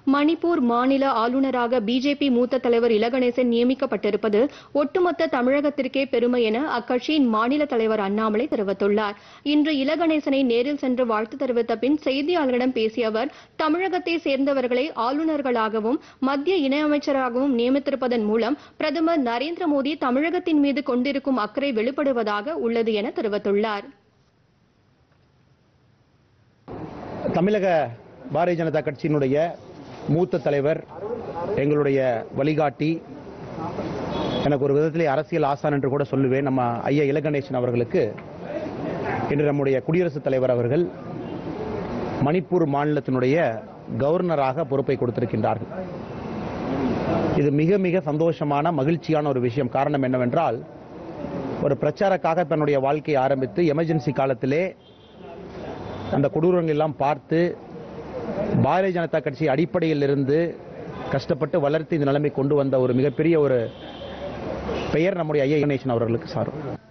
மணிப்பூர் மாநில ஆளுநராக பிஜேபி மூத்த தலைவர் இலகணேசன் நியமிக்கப்பட்டிருப்பது ஒட்டுமொத்த தமிழகத்திற்கே பெருமை என அக்கட்சியின் மாநில தலைவர் அண்ணாமலை தெரிவித்துள்ளார் இன்று இலகணேசனை நேரில் சென்று வாழ்த்து தெரிவித்த பின் செய்தியாளர்களிடம் பேசிய அவர் தமிழகத்தை சேர்ந்தவர்களை ஆளுநர்களாகவும் மத்திய இணையமைச்சராகவும் நியமித்திருப்பதன் மூலம் பிரதமர் நரேந்திர மோடி தமிழகத்தின் மீது கொண்டிருக்கும் அக்கறை வெளிப்படுவதாக உள்ளது என தெரிவித்துள்ளார் தமிழக பாரதிய ஜனதா கட்சியினுடைய மூத்த தலைவர் எங்களுடைய வழிகாட்டி எனக்கு ஒரு விதத்திலே அரசியல் ஆசான் என்று கூட சொல்லுவேன் நம்ம ஐயா இலகணேசன் அவர்களுக்கு இன்று நம்முடைய குடியரசுத் தலைவர் அவர்கள் மணிப்பூர் மாநிலத்தினுடைய கவர்னராக பொறுப்பை கொடுத்திருக்கின்றார்கள் இது மிக மிக சந்தோஷமான மகிழ்ச்சியான ஒரு விஷயம் காரணம் என்னவென்றால் ஒரு பிரச்சாரக்காக தன்னுடைய வாழ்க்கையை ஆரம்பித்து எமர்ஜென்சி காலத்திலே அந்த கொடூரங்கள் எல்லாம் பார்த்து பாரதிய ஜனதா கட்சி அடிப்படையில் இருந்து கஷ்டப்பட்டு வளர்த்து இந்த நிலைமை கொண்டு வந்த ஒரு மிகப்பெரிய ஒரு பெயர் நம்முடைய ஐயா கணேசன் அவர்களுக்கு சாரும்